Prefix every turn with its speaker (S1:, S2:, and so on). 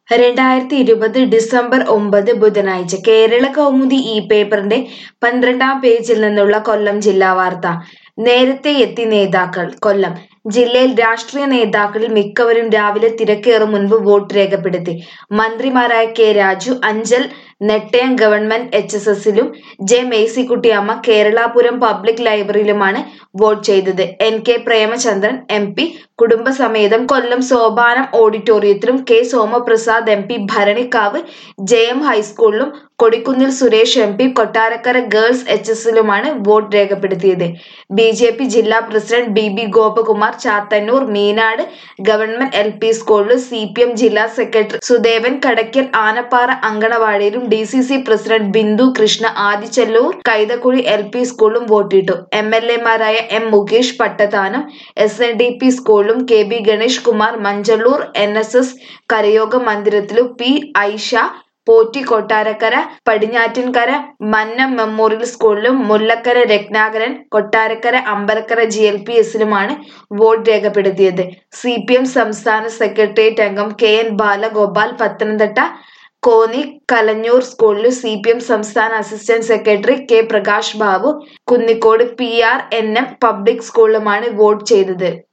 S1: രണ്ടായിരത്തി ഇരുപത് ഡിസംബർ ഒമ്പത് ബുധനാഴ്ച കേരള കൗമുദി ഈ പേപ്പറിന്റെ പന്ത്രണ്ടാം പേജിൽ നിന്നുള്ള കൊല്ലം ജില്ലാ വാർത്ത നേരത്തെ എത്തി നേതാക്കൾ കൊല്ലം ജില്ലയിൽ രാഷ്ട്രീയ നേതാക്കളിൽ മിക്കവരും രാവിലെ തിരക്കേറും മുൻപ് വോട്ട് രേഖപ്പെടുത്തി മന്ത്രിമാരായ K Raju Anchal Nettayam government H S എസിലും ജെ മേഴ്സിക്കുട്ടിയമ്മ കേരളാപുരം പബ്ലിക് ലൈബ്രറിയിലുമാണ് വോട്ട് ചെയ്തത് N K Premachandran M P കുടുംബസമേതം കൊല്ലം സോപാനം ഓഡിറ്റോറിയത്തിലും K Somaprasad M P Bharanikkavu J M ഹൈസ്കൂളിലും Kodikunnil Suresh M P Kottarakkara girls H എസിലുമാണ് വോട്ട് രേഖപ്പെടുത്തിയത് ബി ജെ പി ജില്ലാ president B B Gopakumar Chathannoor Meenad government L P സ്കൂളിലും സി പി എം ജില്ലാ സെക്രട്ടറി സുദേവൻ കടയ്ക്കൽ ആനപ്പാറ അങ്കണവാടിയിലും D C C president Bindu Krishna Adichalloor Kaithakuzhi L P സ്കൂളിലും വോട്ടിട്ടു എം എൽ എമാരായ M Mukesh Pattathanam S N D P സ്കൂളിലും K B Ganesh Kumar Manchalloor N S S കരയോഗ മന്ദിരത്തിലും പി ഐഷ പോറ്റി കൊട്ടാരക്കര പടിഞ്ഞാറ്റിൻകര മന്നം മെമ്മോറിയൽ സ്കൂളിലും Mullakkara Rathnakaran Kottarakkara Ambalakkara G L P എസിലുമാണ് വോട്ട് രേഖപ്പെടുത്തിയത് സി പി എം സംസ്ഥാന സെക്രട്ടേറിയറ്റ് അംഗം കെ എൻ ബാലഗോപാൽ പത്തനംതിട്ട കോന്നി കലഞ്ഞൂർ സ്കൂളിലും സി പി എം സംസ്ഥാന assistant secretary K Prakash Babu Kunnicode P R N M public സ്കൂളിലുമാണ് വോട്ട് ചെയ്തത്